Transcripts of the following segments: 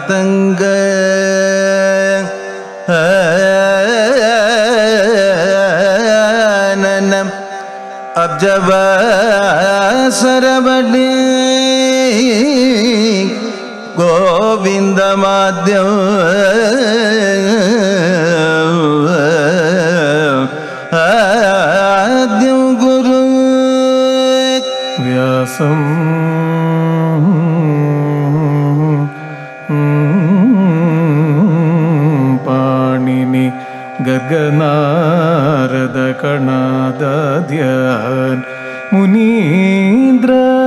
മാതംഗ ആനനം അബ്ജവാസരവടി ഗോവിന്ദമാദ്യം ആദ്യം ഗുരു വ്യാസം പാണിനി ഗഗനാരദ കണാദ്യാൻ മുനീന്ദ്ര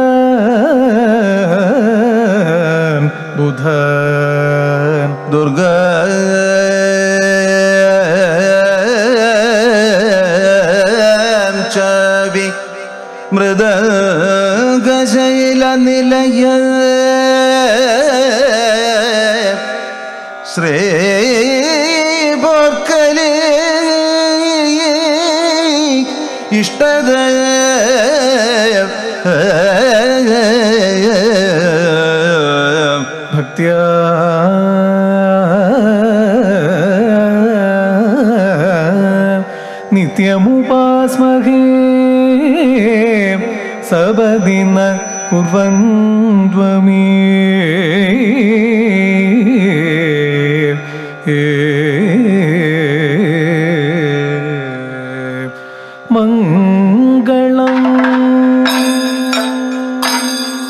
ബുധൻ ദുർഗ ചവി മൃദഗശൈല നിലയ ശ്രീ പോർക്കലേ ഇഷ്ടദ ഭക്തിയാ നിത്യമുപാസ്മഹേ സബദിന കുർവന്ധ്വമീ മംഗളം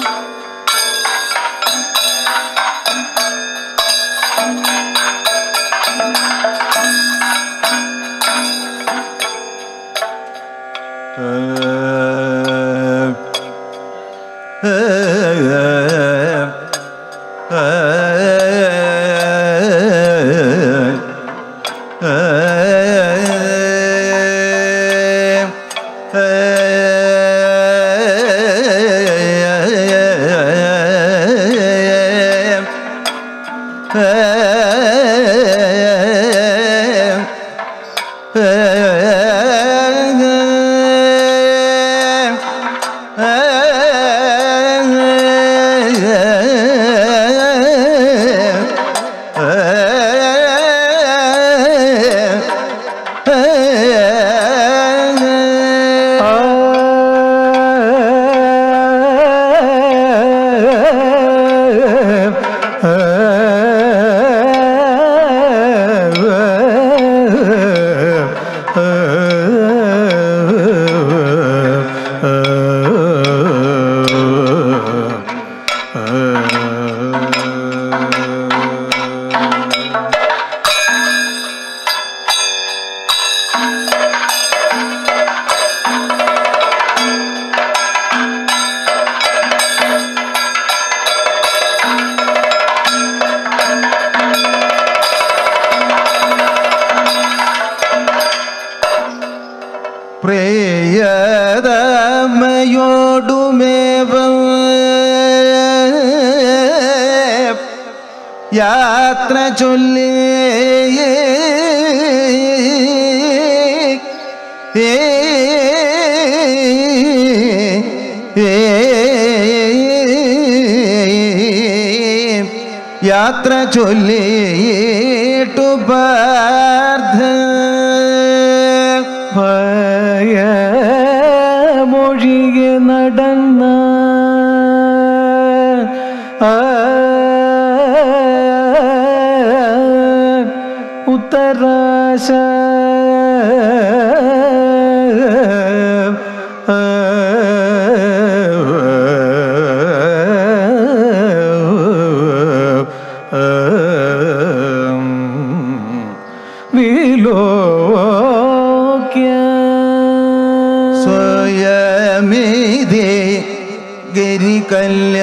പ്രിയതമയോടുമേവം യാത്ര ചൊല്ലി ഏ യാത്ര ചൊല്ലിയിട്ടു പാർത്ഥ ഭയമൊഴികെ നടന്ന ആ, ഉത്തരാശ വിലോക്യ സ്വയമിതി ഗിരികല്യ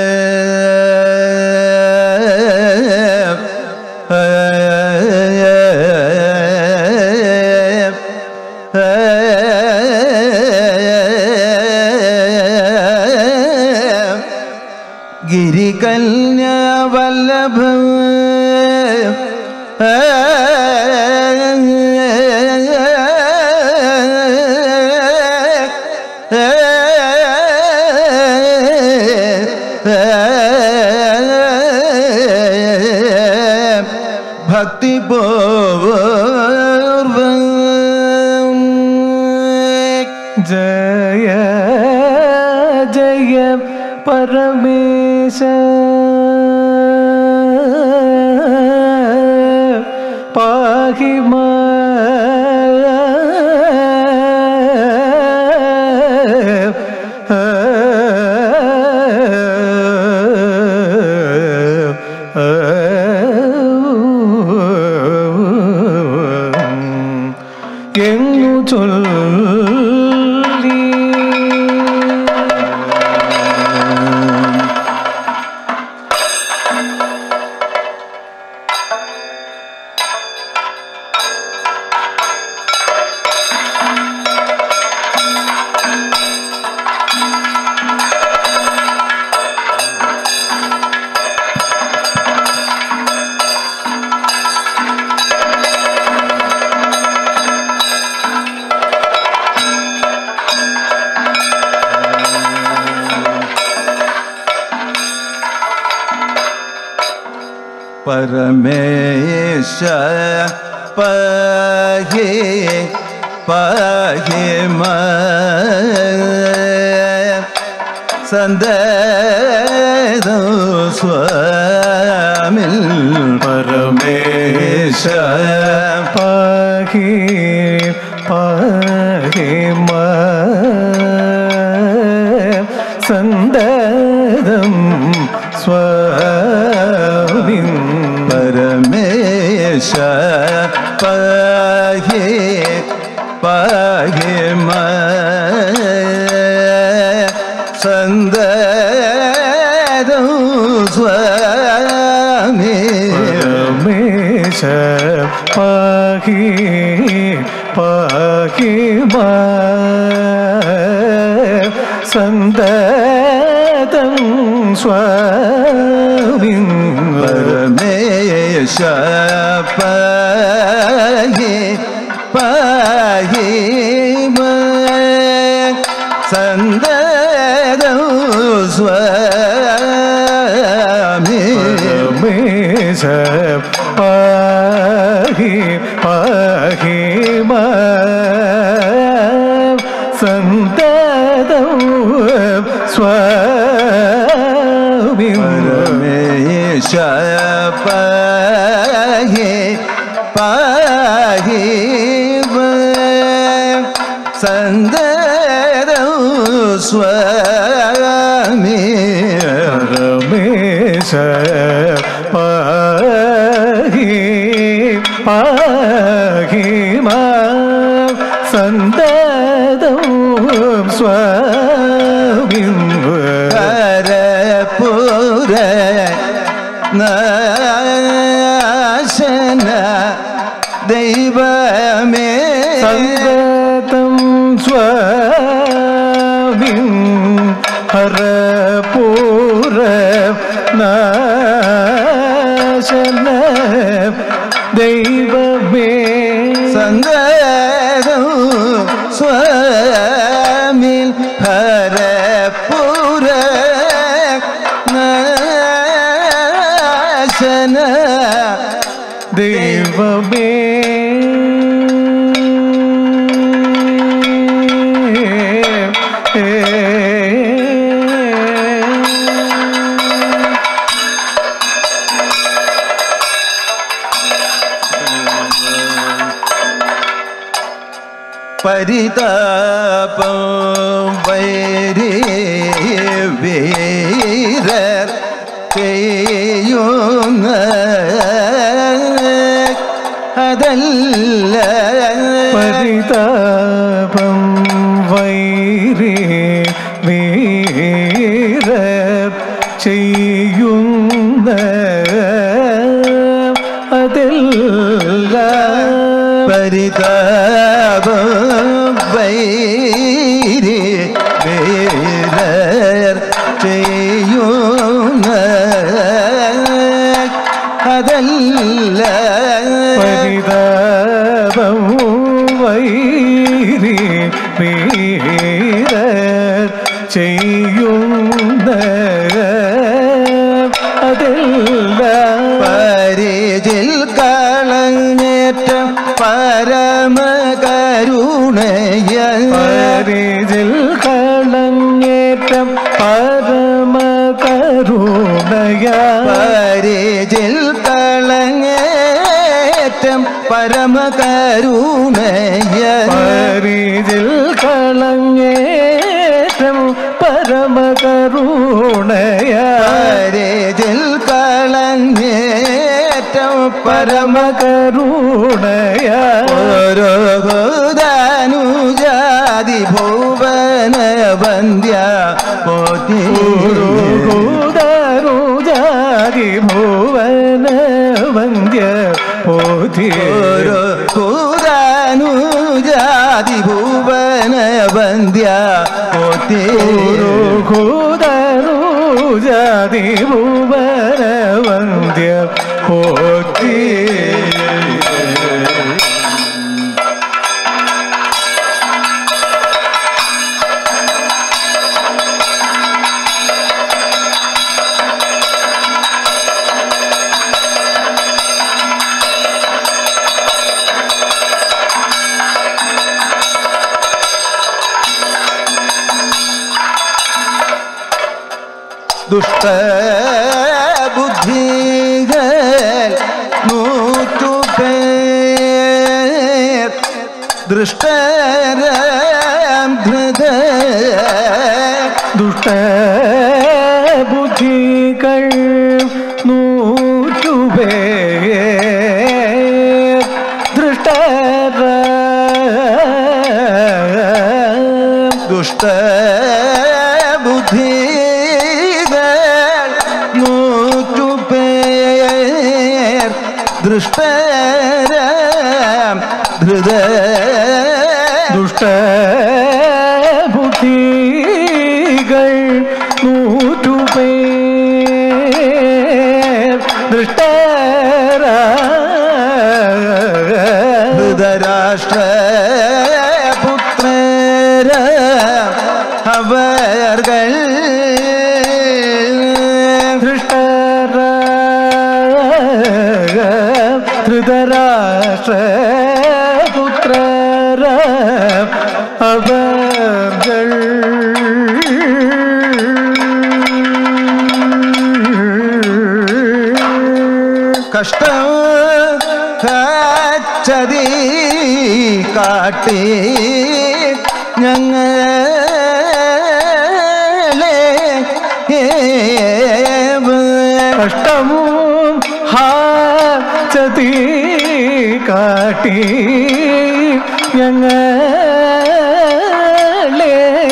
ഗിരികല്യ വല്ലഭ ഭക്തി പൂർവം ജയ ജയ പരമേശ പാഹി എങ്ങു ചൊല്ലി परमेश पहे पहे म സന്ദേഹ സ്വാമിൽ പരമേശ പാഹി പാഹി സന്ദം സ്വാമി പരമേശ പാഹി പാഹി മ സന്ദേഹ സ്വാമി രമേശ പാഹി പാഹി സന്ദം സ്വാമി പരമേശ പാഹി പാഹി സന്ദേഹ സ്വാമി രമേശ പാഹി പാഹി സന്തതം സ്വാമി പരമേശ പാഹി പാഹി സന്ദേഹ സ്വാമി രമേശ പാഹി പാഹി സന്തതം സ്വാമി പരപുര നാശന ദൈവമേ സന്തതം സ്വാമി ഹരപൂര നാശന ദൈവമേ സന്ദേഹം സ്വാമി ഹരപുര നാശന ദൈവമേ പരിതാപം വൈരേ വീരർ ചെയ്യുന്ന അതല്ല പരിതാപം വൈരേ വീര ചെയ്യുന്ന അതില്ല പരിതാപം വൈരേ വീരർ ചെയ്യുന്ന അതല്ല പരിതാപം വൈരി വീര ചെയ്യുന്ന അതില്ല പരിചിൽ കാ പരിചിൽ കളങ്ങേറ്റം പരമകരുണയ പരിതിൽ കളങ്ങേറ്റം പരമകരുണയ പരിചിൽ കളങ്ങേറ്റം പരമ പരമകരുണയ ഓരോ ഹൃദാനുജാതി ഭുവന വന്ദ്യ പോറ്റി ൂതാരുജാതി ഭുവന വന്ദ്യ പോതി ഓരോ ഹൃദാനുജാതി ഭുവന വന്ദ്യ പോറ്റി ൂതാരുജാതി ഭുവന വന്ദ്യ പോതി ദുഷ്ട ബുദ്ധികൾ നൂറ്റുപേർ ദൃഷ്ടരാം ധൃത ദുഷ്ട ബുദ്ധികൾ നൂറ്റുപേ ദൃഷ്ടര ദുഷ്ട ബുദ്ധികൾ നൂറ്റുപേർ ദൃഷ്ടരാം ധൃത ദുഷ്ട ബുദ്ധികൾ നൂറ്റുപേ ദൃഷ്ടര ധൃതരാഷ്ട്ര പുത്രര അവർകൾ ധൃഷ്ടര ധൃതരാഷ്ട്ര പുത്രര അവർകൾ കഷ്ടം ചതി കാട്ടി ഞങ്ങളെ കഷ്ടവും ഹാചതി കാട്ടി ഞങ്ങളെ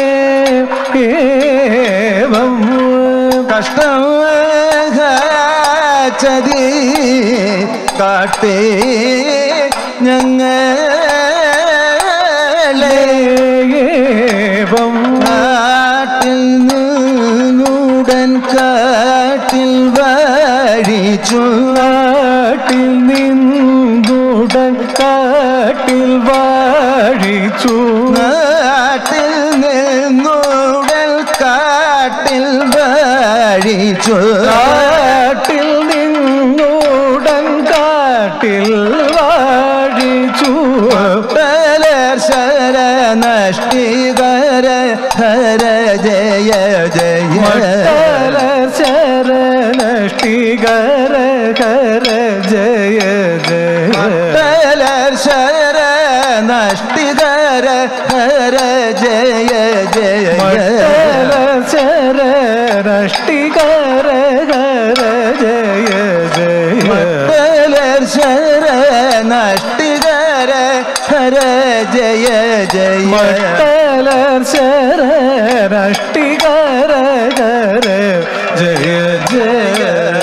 ഏവം കഷ്ടം ചതി കാട്ടി ഞങ്ങളെ ഏവം കാട്ടിൽ നിന്നുടൻ കാട്ടിൽ വഴിച്ചു കാട്ടിൽ നിന്നുടൻ കാട്ടിൽ വാഴിച്ചു നാട്ടിൽ നിന്നുടൽ കാട്ടിൽ വഴിച്ചു കാട്ടിൽ നിന്നുടൻ കാട്ടിൽ വാഴിച്ചു ശര നഷ്ടികര ഹര ജയ ജയ മണ്ഡല ശരണഷ്ടികര കര ജയ ജയ ശര നഷ്ടികര ഹര ജയ ജയ മണ്ഡല ശരണഷ്ടികര കര ജയ ജയ ശര നഷ്ടികര ഹര ജയ ജയ മണ്ഡല ശരണഷ്ടികര കര ജയ ജയ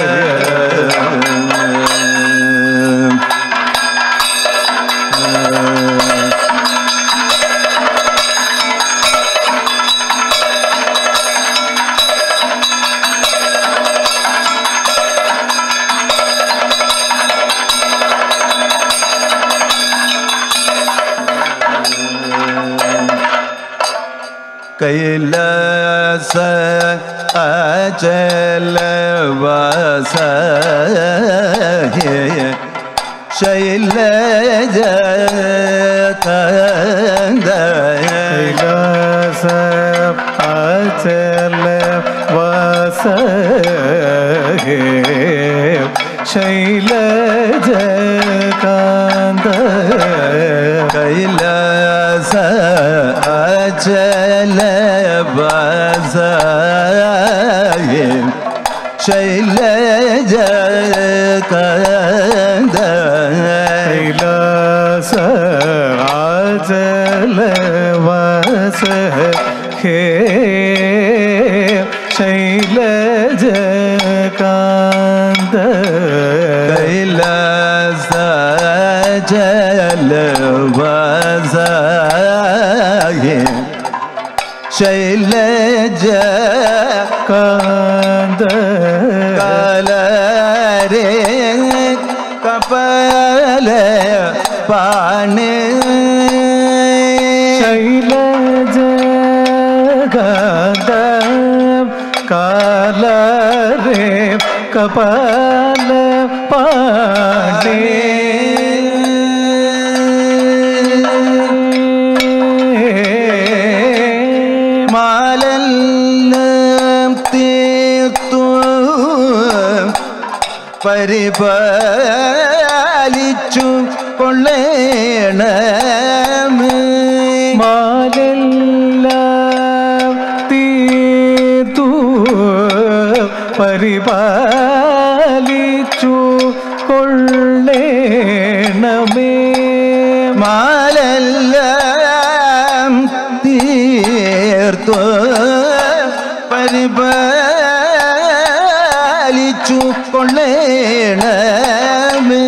കൈലാസ അചല വാസ ശൈലജ കന്ദ കൈലാസ അചല വാസ ഹേ ശൈലജകാന്ത കൈലാസ അചല ബസായേ ശൈലജ കന്ദ കൈലാസ ആചലവാസ ഹേ ശൈലജകാന്ത കൈലാസ ജല ബസായേ ശൈലജ കാന്ത കലരേ കപല പാണി ശൈലജകാന്ത കാലരേ കപാല പാടേ മാലെല്ലാം തീർത്തു പരിപാലിച്ചു കൊള്ളേണമേ മാലെല്ലാം തീർത്തു പരിപാലിച്ചു കൊള്ളേണമേ മാലെല്ലാം തീർത്തു പരിപാലിച്ചു കൊള്ളേണമേ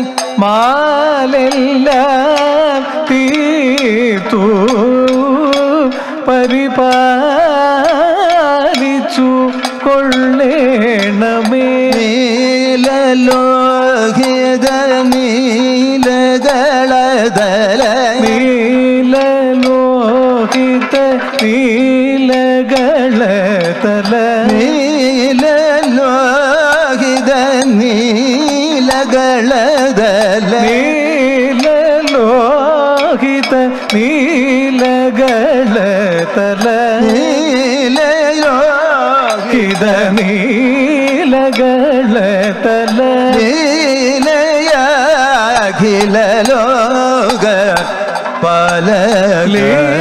മാലെല്ലാം തീർത്തു പരിപാലിച്ചു കൊള്ളേണമേ നീലലോഹിത നീലകളതല നീലലോഹിത നീലകളതല നീലലോഹിത നീലകളതല നീലലോഹിത നീലകളതല നീലയോ ഹിത നീലകളതല നീലയാഖില ലോക പല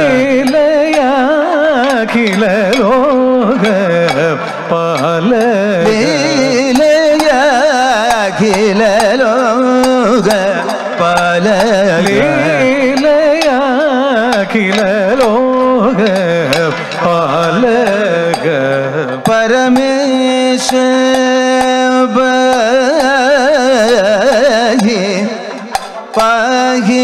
ലീലയാഖില ലോക പാല നീലയാഖില ലോക പല ലീലയാഖില ലോക പാലക പരമേശ പാഹി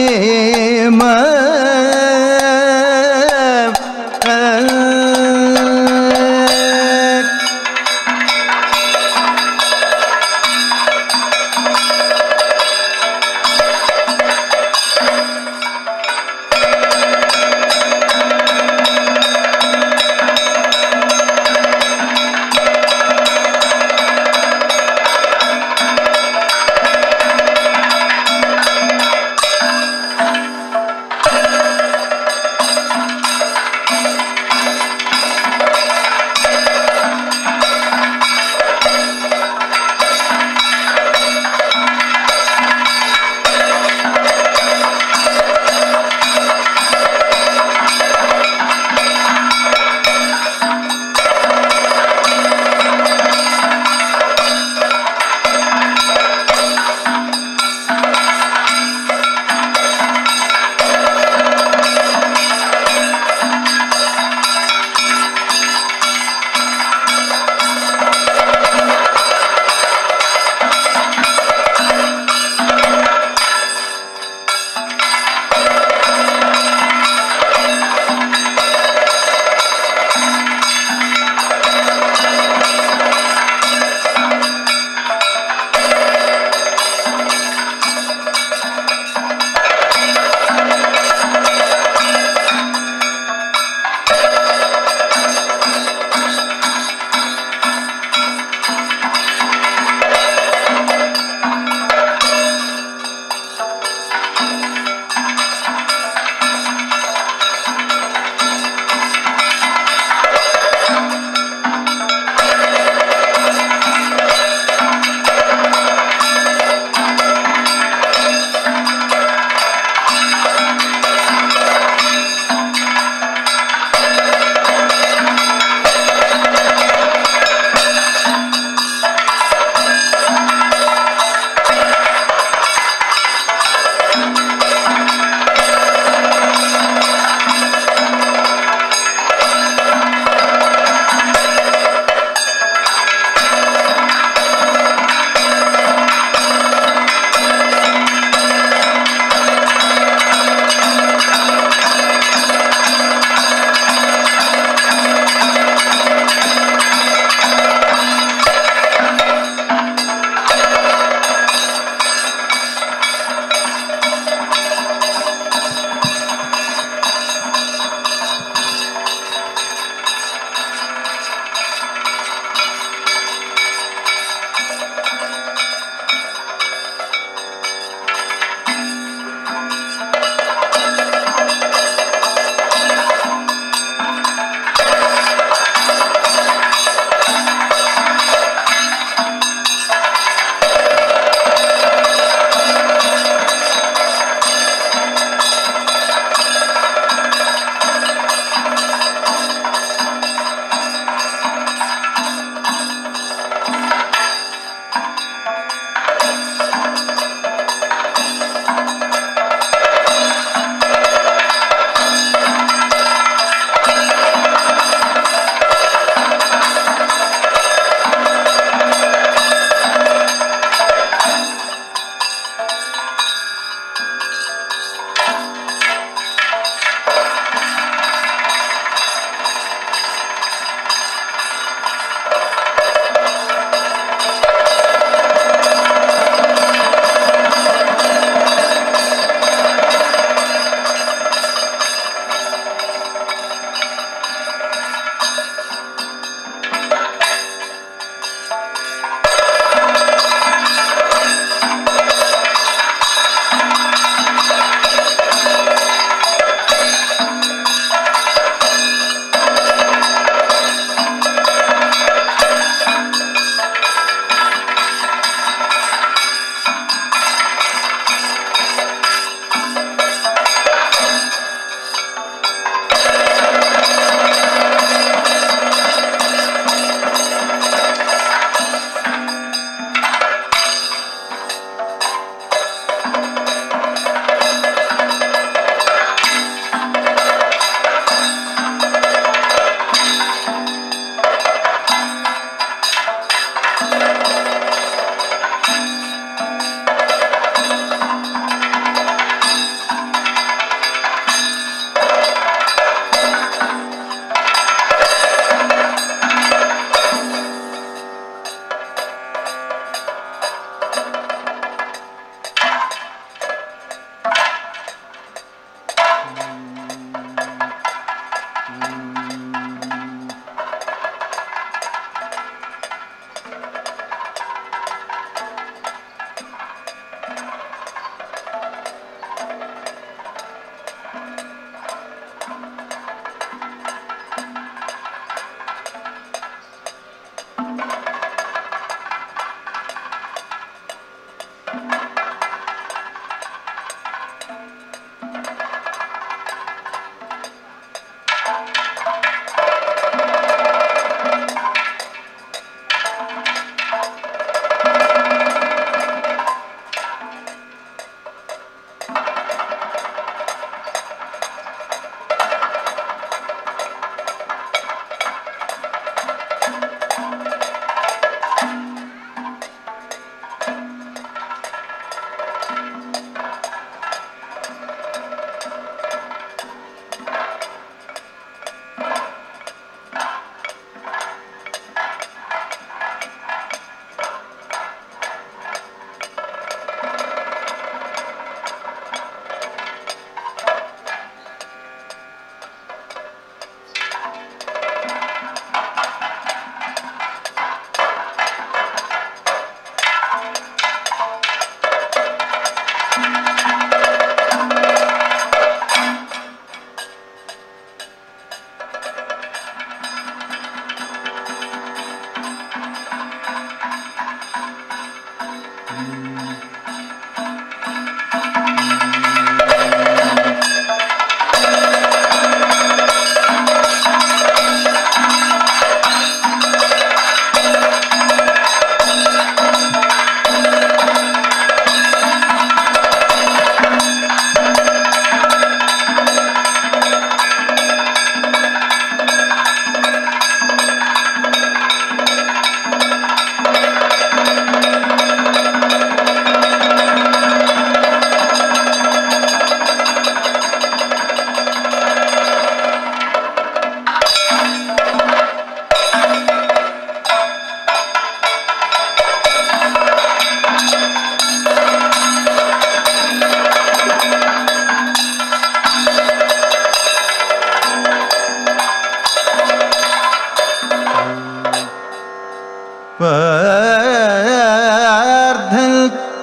പാർത്ഥൻ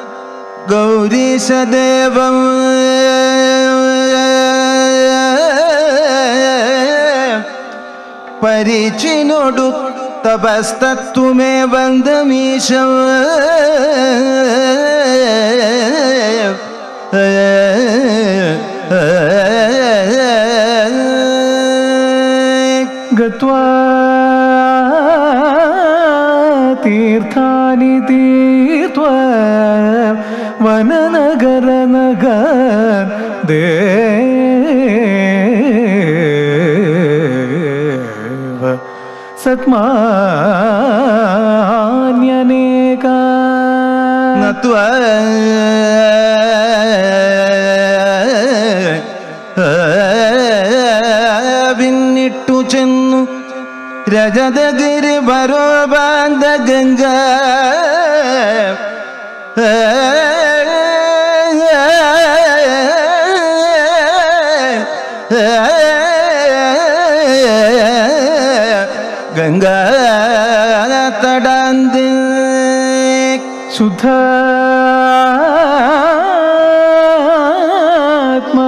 ഗൗരീശദേവം പരിച്ചിനോടു തപസ്തത്വമേ ബന്ധമീശം गत्वा तीर्थानि तीर्त्वा वननगरनगर देव सत्मान्यनेका നത്വ പിന്നിട്ടു ചെന്നു രജതഗിരി പരോപാന്ത ഗംഗ ഗംഗ തടാന്തി ശുദ്ധാത്മാ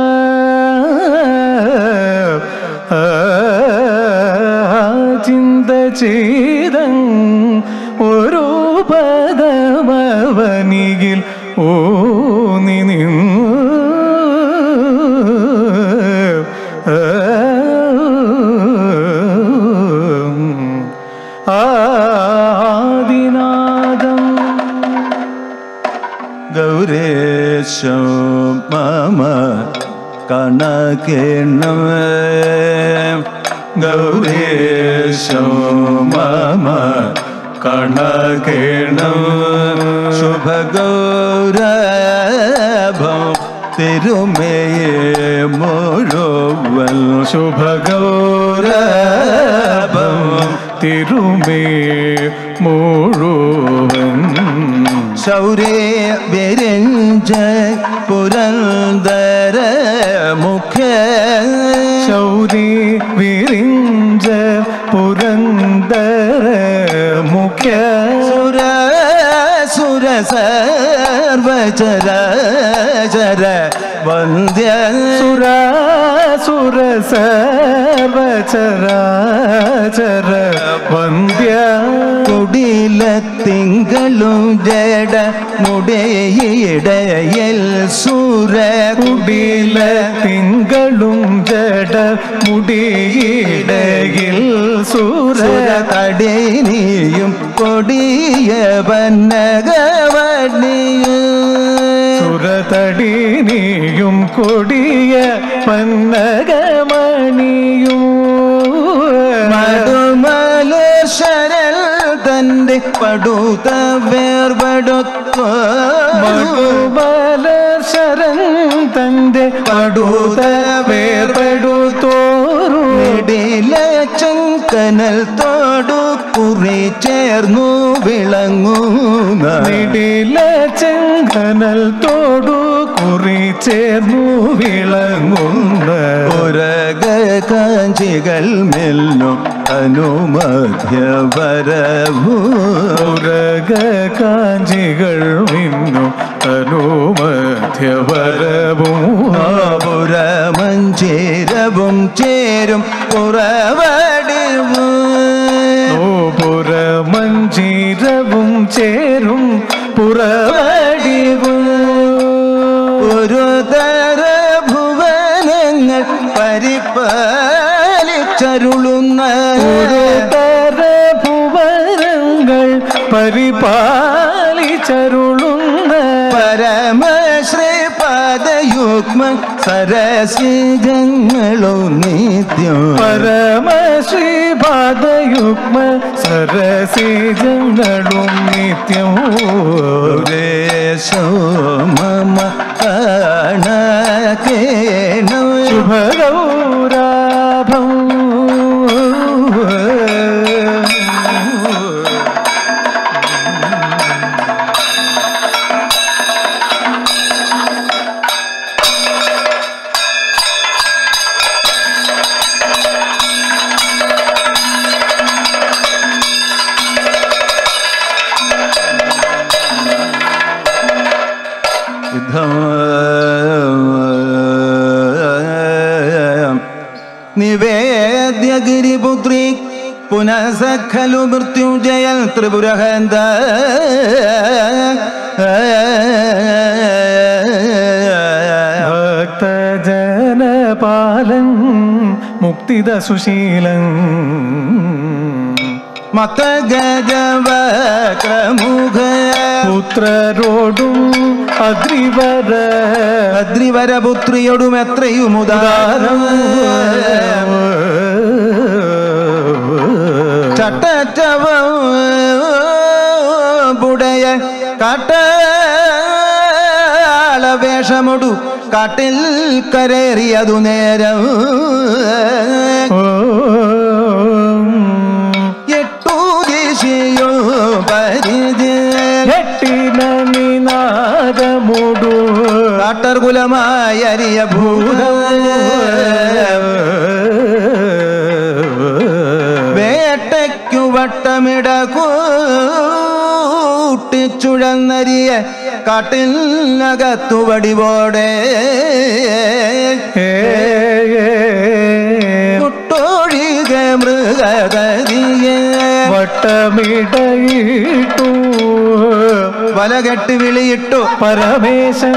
ചിന്ത ചെയ്തം ഒരു പദമവനികിൽ ഊന്നി നിന്നു ആദിനാദം ഗൗരേശോ മമ കണകേണം ഗൗരേശോ മമ കണകേണം ശുഭഗൗരഭം തിരുമയെ മുഴുവൽ ശുഭഗൗരഭം തിരുമേ മുഴുവൻ ശൗര്യ വിരഞ്ജ പുരന്തര മുഖ്യ ശൗരി വിരിഞ്ച പുരന്തര മുഖ്യ സുര സുര സർവചര ചര വന്ദ്യ സുര സുര സർവചരാചര വന്ദ്യ കുടില തിങ്കളും ജഡ മുടയിടയൽ സുര കുടില തിങ്കളും ജഡ മുടിയിടയിൽ സൂര സുര തടേനിയും കൊടിയ വന്നകവണിയും സുരതടിനിയും കൊടിയ പന്നകമണിയും മടുമലേശ്വരൽ തന്റെ പടുത വേർപെടുത്തു മകുബല ശരൺ തന്റെ പടുത വേർപെടുത്തോറു ില ചങ്കനൽ തോടു കുറി ചേർന്നു വിളങ്ങുന്ന നിടില ചെങ്കനൽ തോടു കുറി ചേർന്നു വിളങ്ങുന്ന ഉരക കാഞ്ചികൾ മെല്ലും അനുമധ്യവരഭൂ ഉരക കാഞ്ചികൾ മിന്നു അനുമധ്യവരവും പുരമഞ്ചേരവും ചേരും പുറവടിവും പുറമഞ്ചീരവും ചേരും പുറവടി പരിപാലിച്ചരുളുന്ന ഗുരുതര ഭുവനങ്ങൾ പരിപാലിച്ചരുളുന്ന പരമശ്രീപാദയുഗ്മ സരസിജങ്ങളും നിത്യം പരമശ്രീപാദയുഗ്മ സരസിജങ്ങളും നിത്യം ദേശോ മമ കാണേണം ശുഭഗൗരാഭം നിവേദ്യഗിരിപുത്രി പുനഃസ ഖലു മൃത്യുജയൽ ത്രിപുരഹന്ത ഭക്തജനപാലൻ മുക്തിദ സുശീലൻ മത ഗജവക്രമുഖ പുത്രരോടും അഗ്രിവര അദ്രിവരപുത്രിയോടും എത്രയും ഉദാരം ചട്ടച്ചവുടയ കാട്ടാളവേഷമൊടു കാട്ടിൽ കരേറിയതു നേരം എട്ടു ദിശയോ പരിചയ എട്ടിനനിനാദമുടു കാട്ടർകുലമായ അരിയ ഭൂതം വേട്ടയ്ക്കു വട്ടമിട കൂട്ടിച്ചുഴന്നരിയ കാട്ടിനകത്തു വടിവോടെ കുട്ടൊഴിക മൃഗതരിയെ വട്ടമിടയിട്ടു വലകെട്ട് വിളിയിട്ടു പരമേശൻ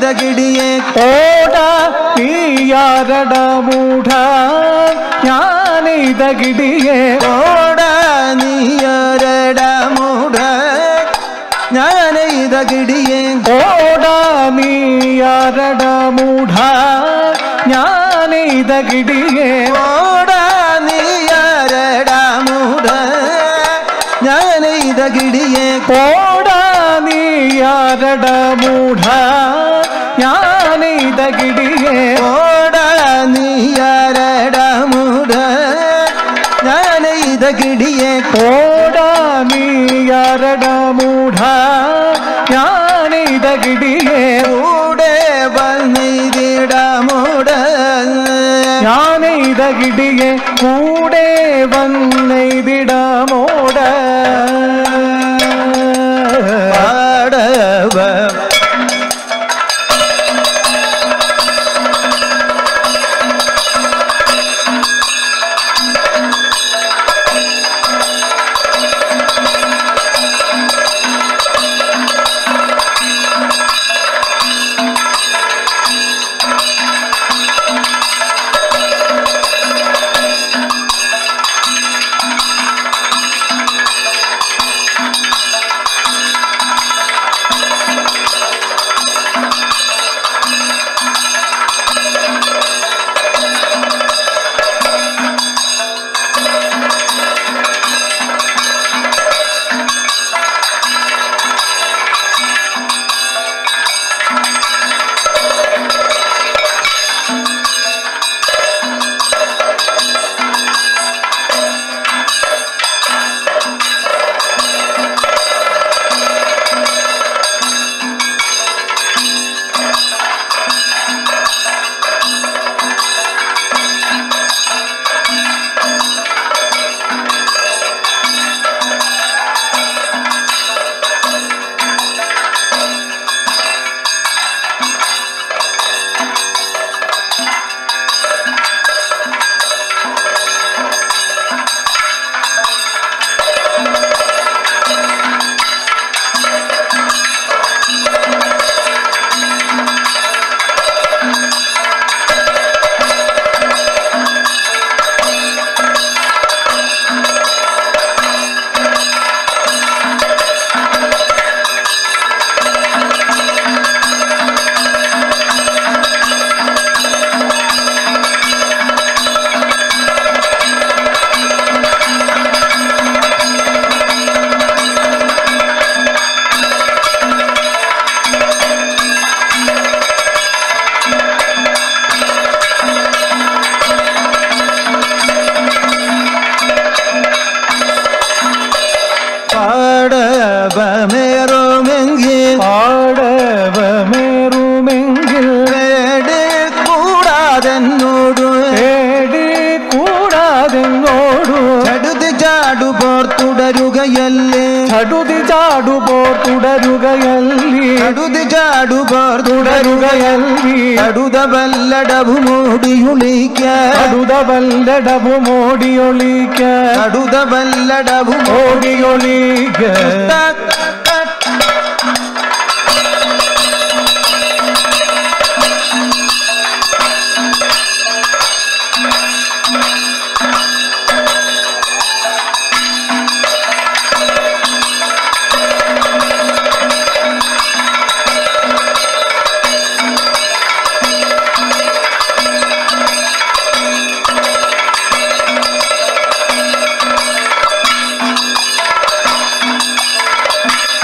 ഞാനൈതകിടിയെ ഓട നീയാരട മൂഢ ഞാനിതകിടിയെ ഓട നീയരട മൂട ഞാനൈതകിടിയെ ഓട നീയാരട മൂഢ ഞാനിതകിടിയെ ഓട നീയരട മൂട ഞാനൈതകിടിയെ ഓട നീയാരട മൂഢ ഞാനിതകിടിയെ ഓട നീയരട മൂട ഞാനൈതകിടിയെ ഓട നീയാരട മൂഢ ഞാനിതകിടിയെ കൂടെ വന്നിരിട മൂട ഞാനിതകിടിയെ കൂടെ വന്നെയ്തിടമോട പാടവ പാടവമേറുമെങ്കിൽ പാടവമേറുമെങ്കിൽ പേടി കൂടാതെന്നോടു പേടി കൂടാതെങ്ങോടു ചടുതി ചാടുപോർ തുടരുകയല്ലേ ചടുതി ചാടുപോർ തുടരുകയല്ലി ചടുതി ചാടുപോർ തുടരുകയല്ലേ തുടരുകയല്ലി ചടുത വല്ലടവു മൂടിയുളിക്ക അടുത വല്ലടവു മോടിയൊളിക്ക ചടുത വല്ലടവു ഓടിയൊളിക്ക ും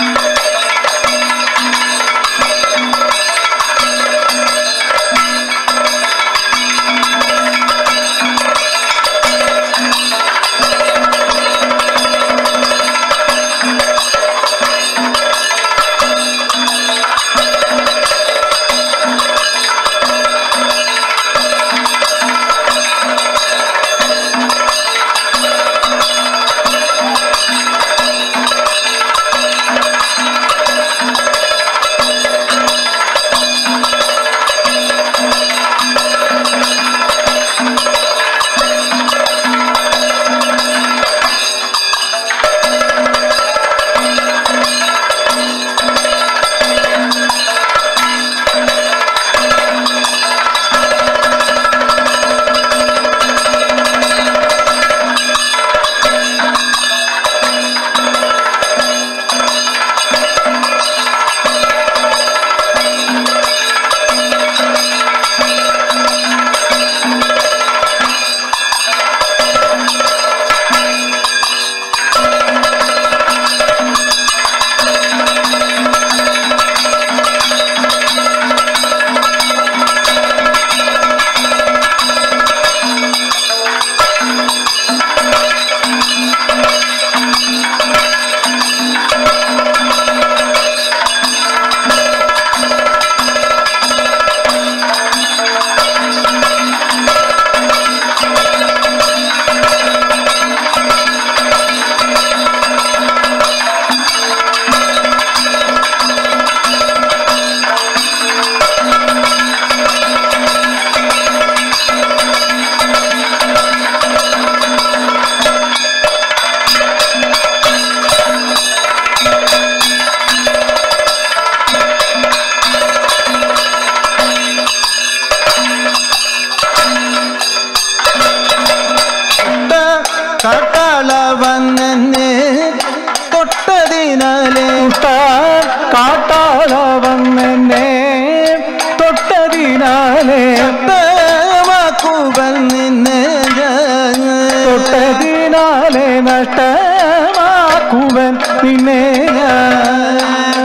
കാട്ടാള വന്നെന്നെ തൊട്ടതിനാലെ ദുഷ്ട കാട്ടാള വന്നെന്നെ തൊട്ടതിനാലെ നഷ്ടമാക്കുവൻ നിന്നെ ഞാൻ. തൊട്ടതിനാലെ നഷ്ടമാക്കുവൻ നിന്നെ ഞാൻ.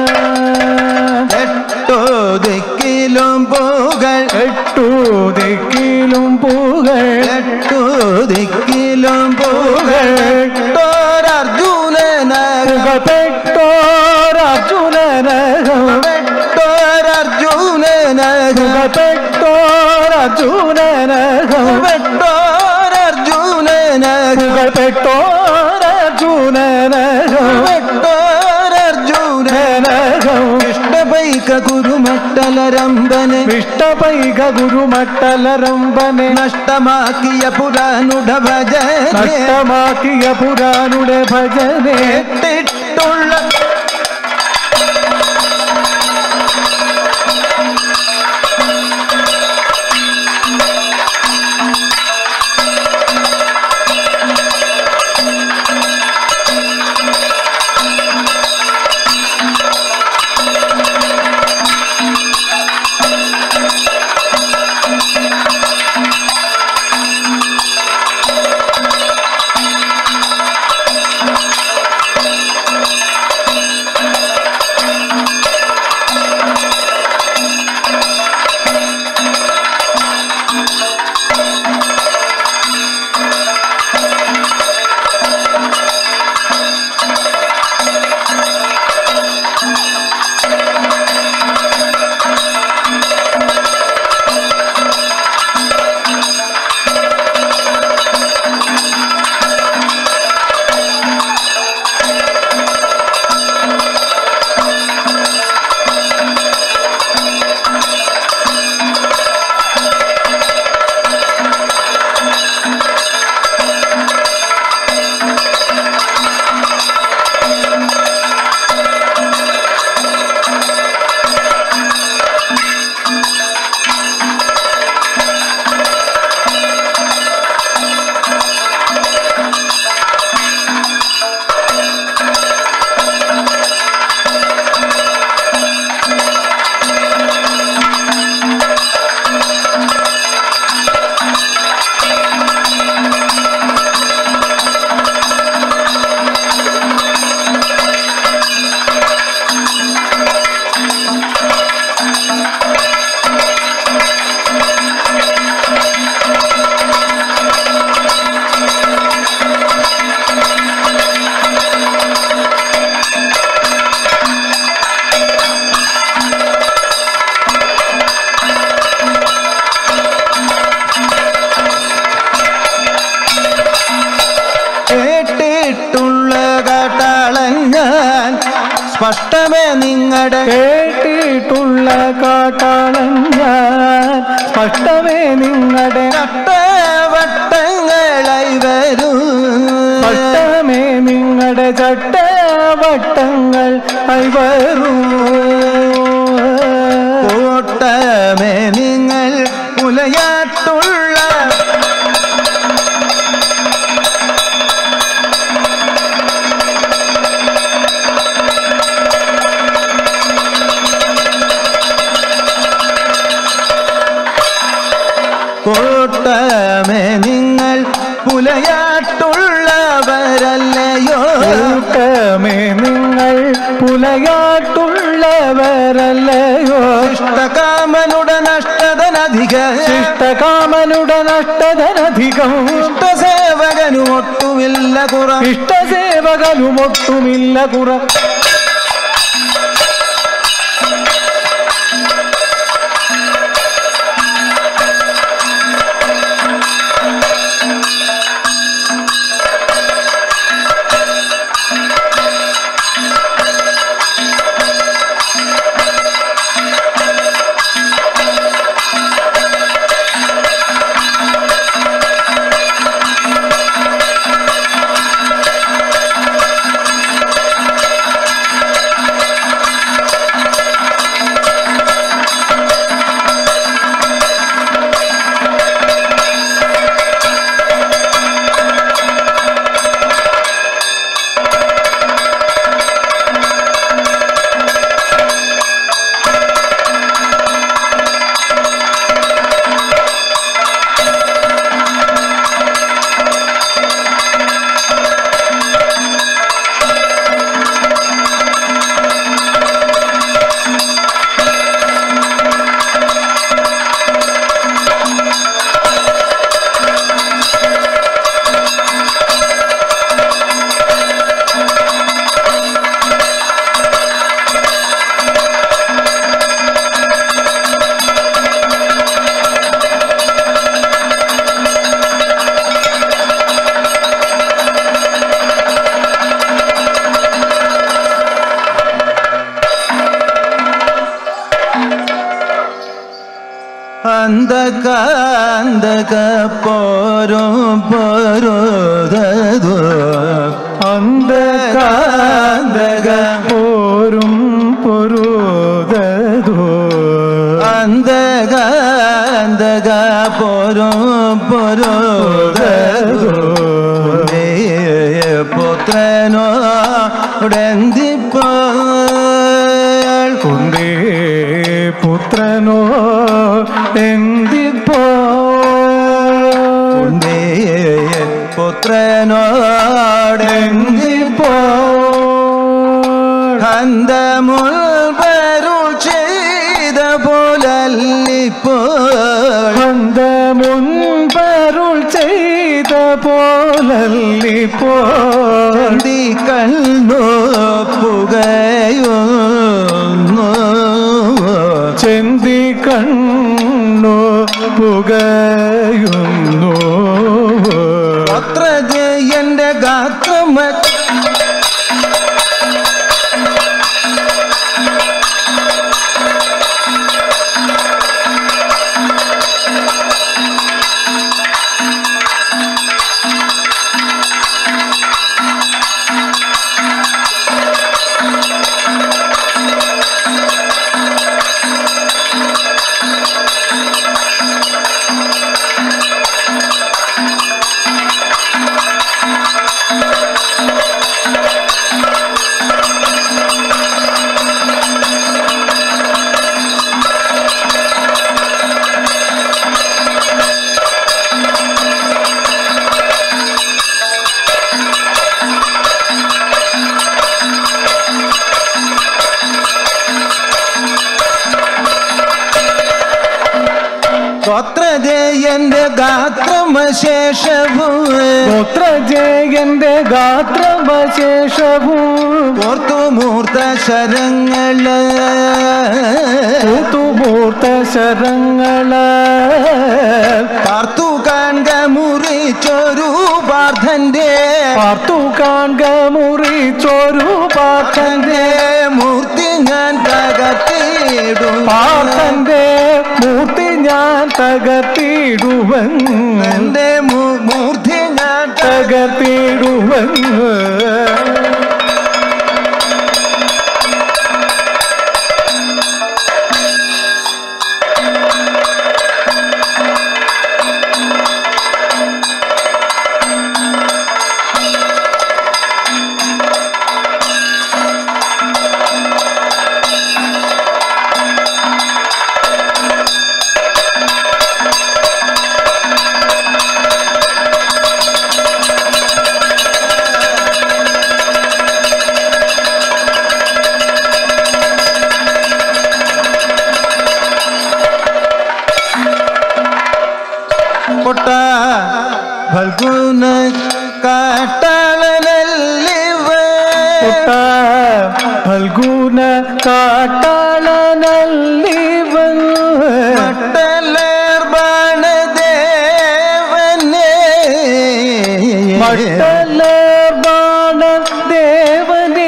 എട്ടോ ദിക്കിലും പൂകൾ എട്ടു ദിക്കിലും പൂകൾ എട്ടോ ദിക്കിലും പൂകൾ എട്ടോരർജുനനകം പെട്ടോരർജുനനകം എട്ടോരർജുനനകം പെട്ടോരർജുനനകം എട്ടോരർജുനനകം പെട്ടോരർജുനനകം എട്ടോരർജുനനകം ഇഷ്ടപൈക ഗുരുമട്ടലരമ്പനെ വിഷ്ടപൈക ഗുരുമട്ടലരമ്പനെ നഷ്ടമാക്കിയ പുരാനുട ഭജനെ നഷ്ടമാക്കിയ പുരാനുടെ ഭജനെ കേട്ടിട്ടുള്ള കേട്ടിട്ടുള്ള കാട്ടാളൻ ഞാൻ സ്പഷ്ടമേ നിങ്ങളുടെ കേട്ടിട്ടുള്ള കാട്ടാളൻ ഞാൻ സ്പഷ്ടമേ നിങ്ങളുടെ ചട്ടവട്ടങ്ങളായി വരും പട്ടമേ നിങ്ങളുടെ ചട്ടവട്ടങ്ങൾ വരൂ കൂട്ടമേ നിങ്ങൾ പുലയാട്ടുള്ള കൂട്ടമേ നിങ്ങൾ പുലയാട്ടുള്ളവരല്ലയോ കൂട്ടമേ നിങ്ങൾ പുലയാട്ടുള്ളവരല്ലയോ ഇഷ്ടകാമനുടെ നഷ്ടതനധിക ഇഷ്ടകാമനുടെ നഷ്ടധനധികം ഇഷ്ടസേവകനു ഒട്ടുമില്ല കുറ ഇഷ്ടസേവകനുമൊട്ടുമില്ല കുറ അന്തകാന്തക പോരും പൊരുതതു അന്ധകാന്തക പോരും പൊരുതോ അന്തകാന്തക പോരും പൊരുതതു പുത്രനോ ഉടന്തിപ്പോൾ കുന്തേ പുത്രനോ എന്തിപ്പോ ഉണ്ടേ പുത്രനോടെന്തിപ്പോ ഹന്തമുൾ പരുൾ ചെയ്ത പോലല്ലിപ്പോൾ അന്ത മുൻപരുൾ ചെയ്ത പോലല്ലിപ്പോ നീ കണ്ണു പുകയുന്നു ചെന്തി കണ്ണു പുകയുന്നു അത്ര ജയന്റെ ഗാത്രമ ഗോത്രജയന്റെ ഗാത്രമശേഷവും ഗോത്രജയന്റെ ഗാത്രവശേഷവും ഓർത്തുമൂർത്ത ശരങ്ങള് ഋതുമൂർത്ത ശരങ്ങള് പാർത്തു കാൺക മുറിച്ചൊരു പാർത്ഥന്റെ പാർത്തു കാൺക മുറിച്ചൊരു പാർത്ഥന്റെ മൂർത്തി ഞാൻ തകർത്തിടും പാർത്ഥന്റെ മൂർത്തി ഞാൻ തകർത്തിടുവൻ എന്റെ മൂ- മൂർത്തി ഞാൻ തകർത്തിടുവൻ പൊട്ട ഫൽഗുന കാട്ടാളനല്ലിവ പുട്ട ഫൽഗുന കാട്ടാളനല്ലിവൻ മട്ടലേർബാണദേവനെ മട്ടല ബാണദേവനേ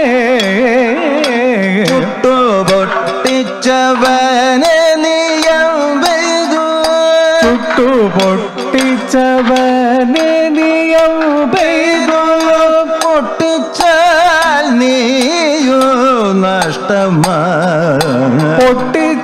പുട്ടു പൊട്ടിച്ചവനെ നിയമ്പെയ്തു ചുട്ടു പൊട്ടിച്ചവനെ നിയം പെയ്തു പൊട്ടിച്ചാൽ നീയോ നഷ്ടമാ പൊട്ടിച്ച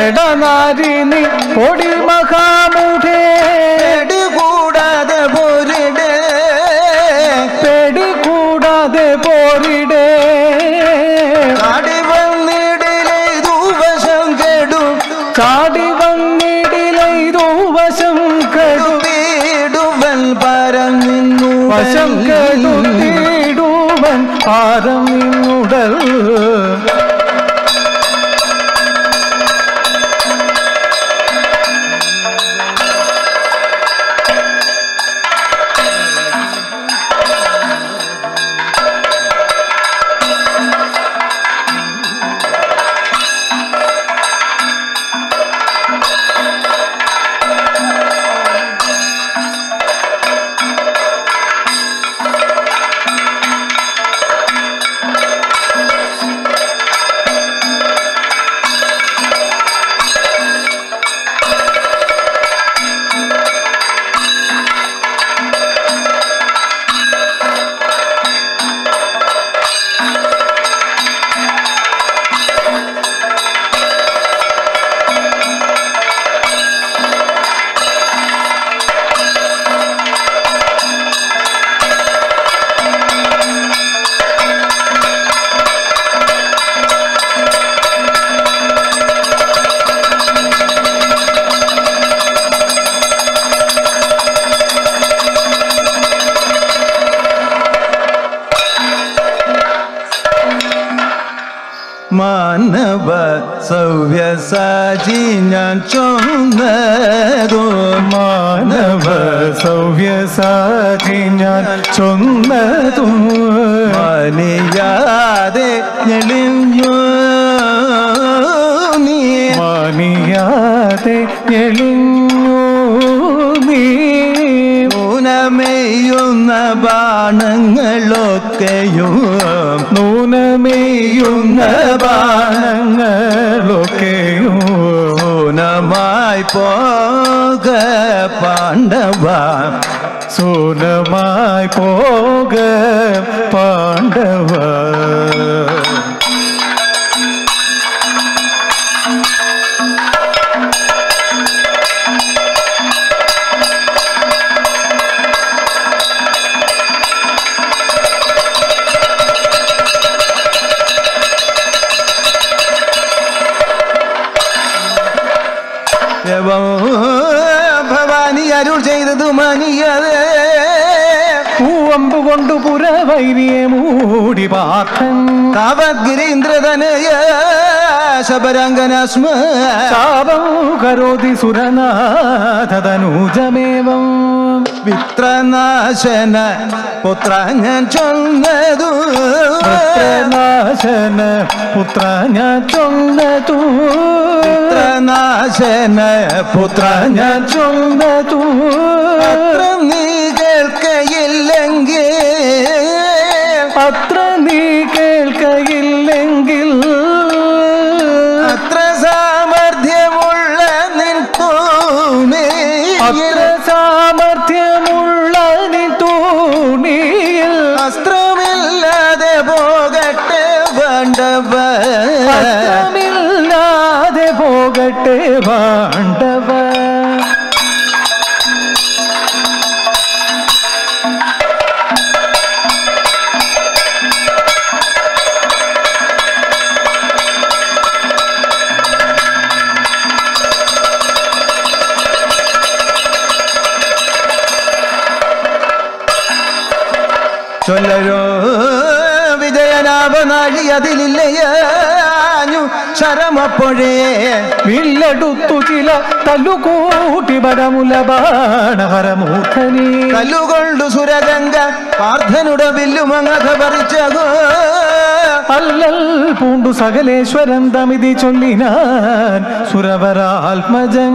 ജഡനാരിണി പൊടി മഹാമുഖേ പേടി കൂടാതെ പോരിടേ പേടി കൂടാതെ പോരിടേ കാടി വന്നിടിലെ ദൂവശം കെടും ചാടി വന്നിടിലൈതു വശം കെടു വീടുവൻ പരം നിന്നു വശം കെടുത്തിടുവൻ പാരം നിന്നുടൽ മാനവ സൗവ്യസാജി ഞാൻ ചൊന്നതോ മാനവ സൗവ്യസാഖി ഞാൻ ചൊന്നതും മാനിയാതെ ഞെളിഞ്ഞു നീ മാനിയാതെ എളിഞ്ഞു നീ ഊനമെയ്യുന്ന ബാണങ്ങളൊക്കെയും നൂനമേയുന്ന ബാണങ്ങളൊക്കെയും ഊനമായി പോക പാണ്ഡവ സൂനമായി പോക പാണ്ഡവ ഭവാനി അരുൾ ചെയ്തത് മനിയതേ പൂവമ്പ് കൊണ്ടു പുരവൈരിയെ മൂടി പാർത്ഥൻ താവദ്ഗിരീന്ദ്രതനയ ശബരാംഗനസ്മ ശാപം കരോതി സുരനാഥതനൂജമേവം വിത്രനാശന പുത്ര ഞാൻ ചൊന്നതു പുത്രനാശന പുത്ര ഞാൻ ചൊന്നതു വിത്രനാശന പുത്ര ഞാൻ ഞാൻ ചൊന്നതു അത്ര നീ കേൾക്കയില്ലെങ്കിൽ അത്ര നീ കേൾക്കയില്ലെങ്കിൽ അത്ര സാമർഥ്യമുള്ള നിൻ അത്ര തൂണിയിൽ സാമർഥ്യമുള്ള നീ തൂണിയിൽ അസ്ത്രമില്ലാതെ പോകട്ടെ വേണ്ടവ അസ്ത്രമില്ലാതെ പോകട്ടെ പാണ്ഡവ ചൊല്ലരോ വിജയനാഭനാഴി അതിലില്ലയാഞ്ഞു ശരമപ്പോഴേ വില്ലടുത്തു ചില തല്ലുകൂട്ടി ബടമുല ബാണഹരമൂർധനി കല്ലുകൊണ്ടു സുരഗംഗ പാർത്ഥനുടെ വില്ലുമങ്ങഥ പറിച്ചകോ അല്ലൽ പൂണ്ടു സകലേശ്വരൻ തമിതി ചൊല്ലിനാൻ സുരവരാത്മജൻ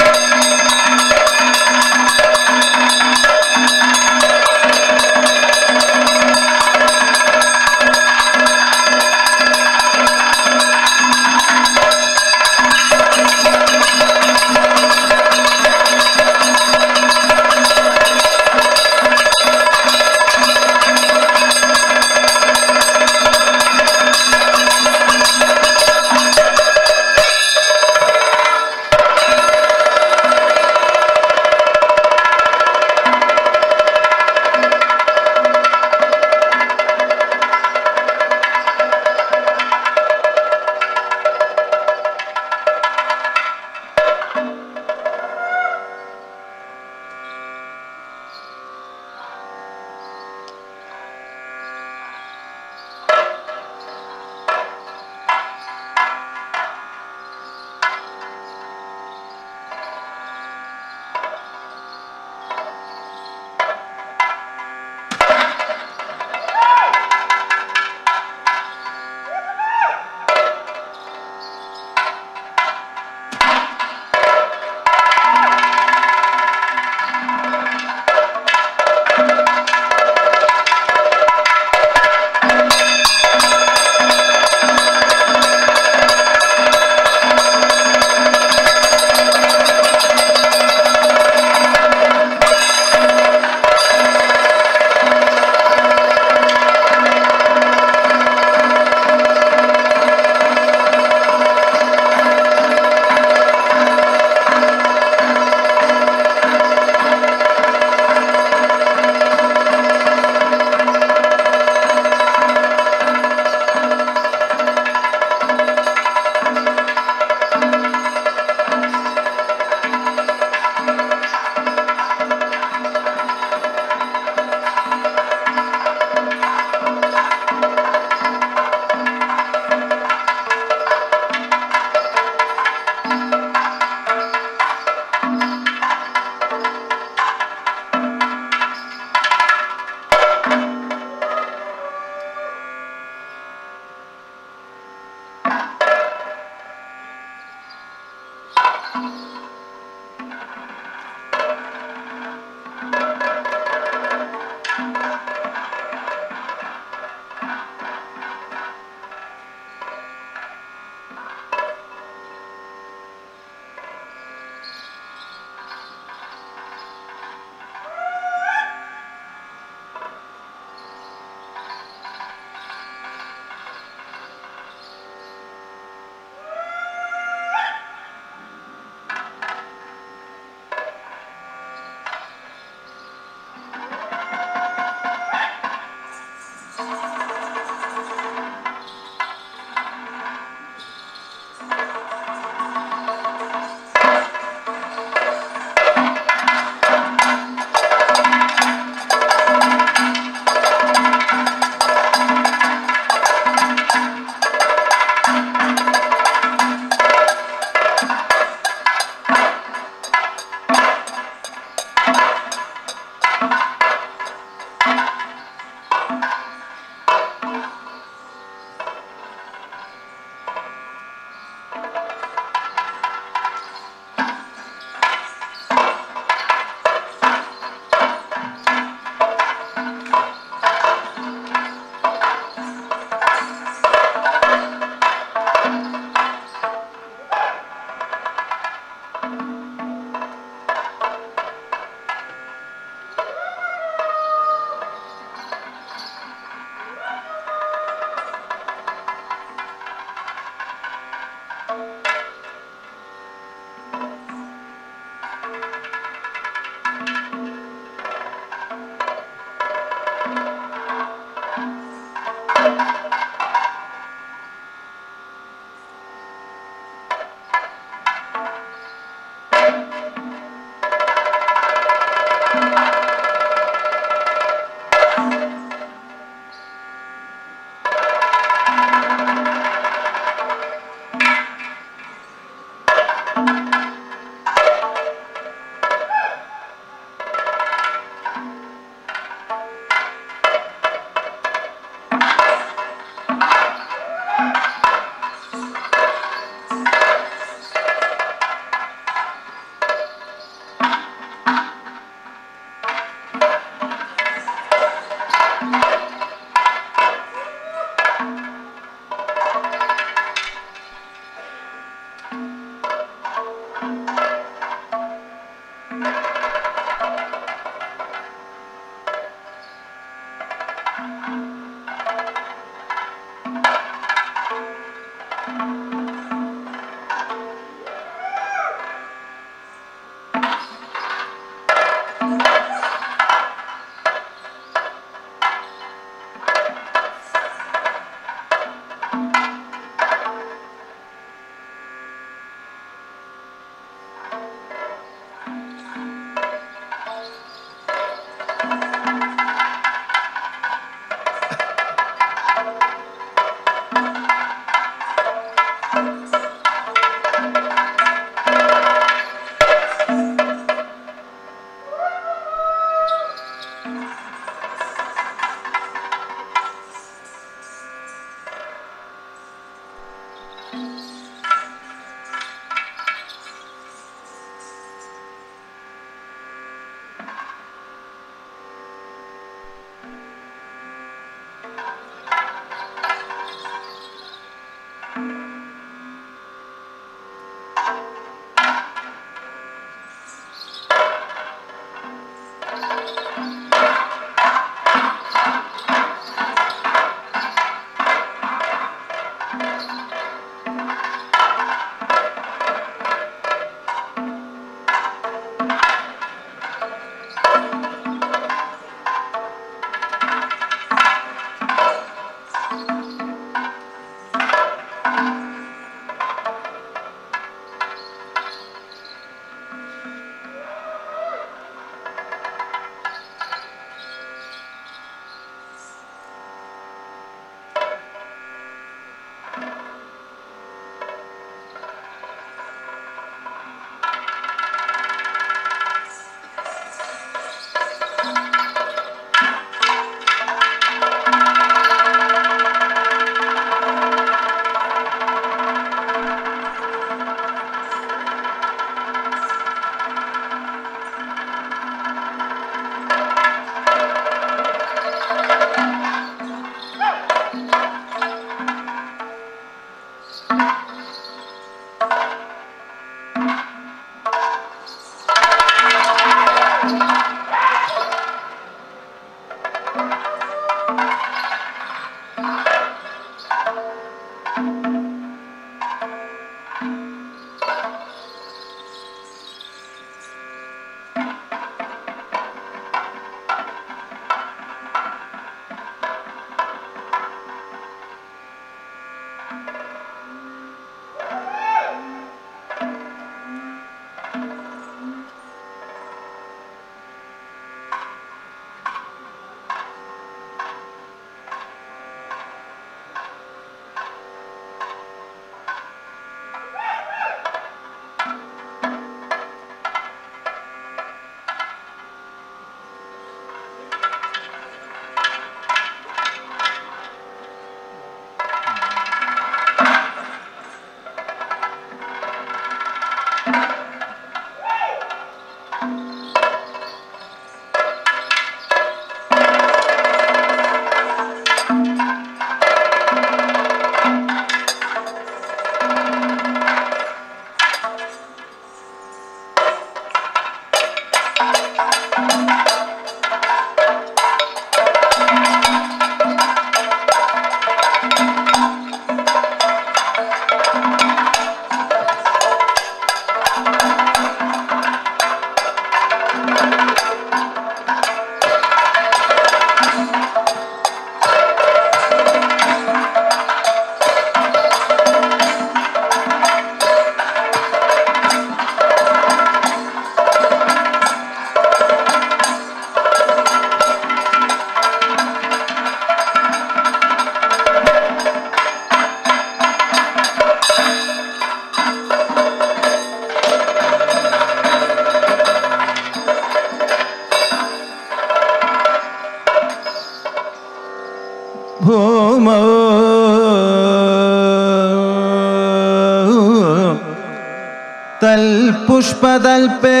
തൽപുഷ്പതൽപേ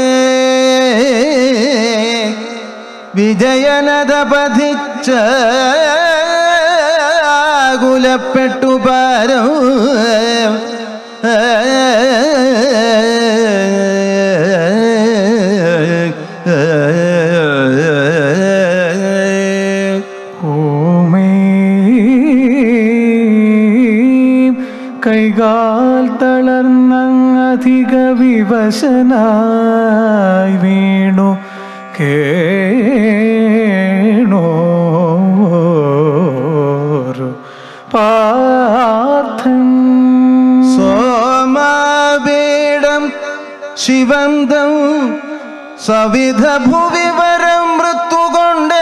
വിജയനത പതിച്ച കുലപ്പെട്ടു പാരോ ഓമേ കൈകാൽ തളർന്നധിക വിവശനായി വീണു കേണോരു പാർത്ഥൻ സോമാപീഠം ശിവന്തം സവിധ ഭുവിവരം മൃത്യുകൊണ്ട്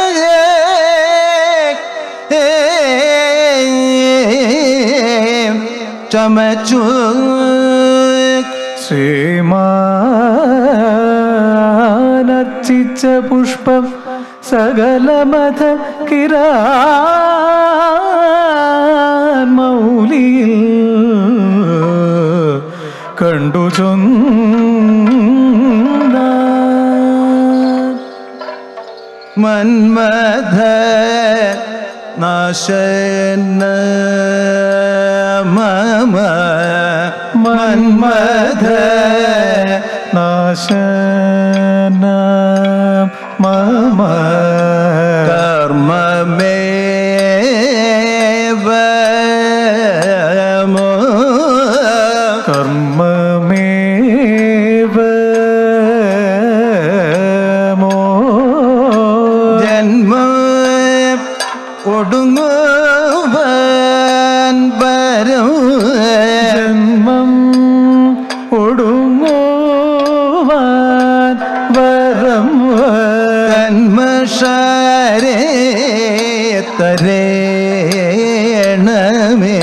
ചമച്ചു ശ്രീമാനർച്ചിച്ച പുഷ്പം സകലമത കിരാ മൗലിയിൽ കണ്ടു ചൊന്ന മന്മഥ നാശന മമ മന്മഥ നാശന മമ കർമ്മമേവ മോ കർമ്മമേവ മോ ജന്മ ഒടുങ്ങുവൻ വരും ജന്മം ഒടുങ്ങുവാൻ വരം കന്മഷാരേ തരേണമേ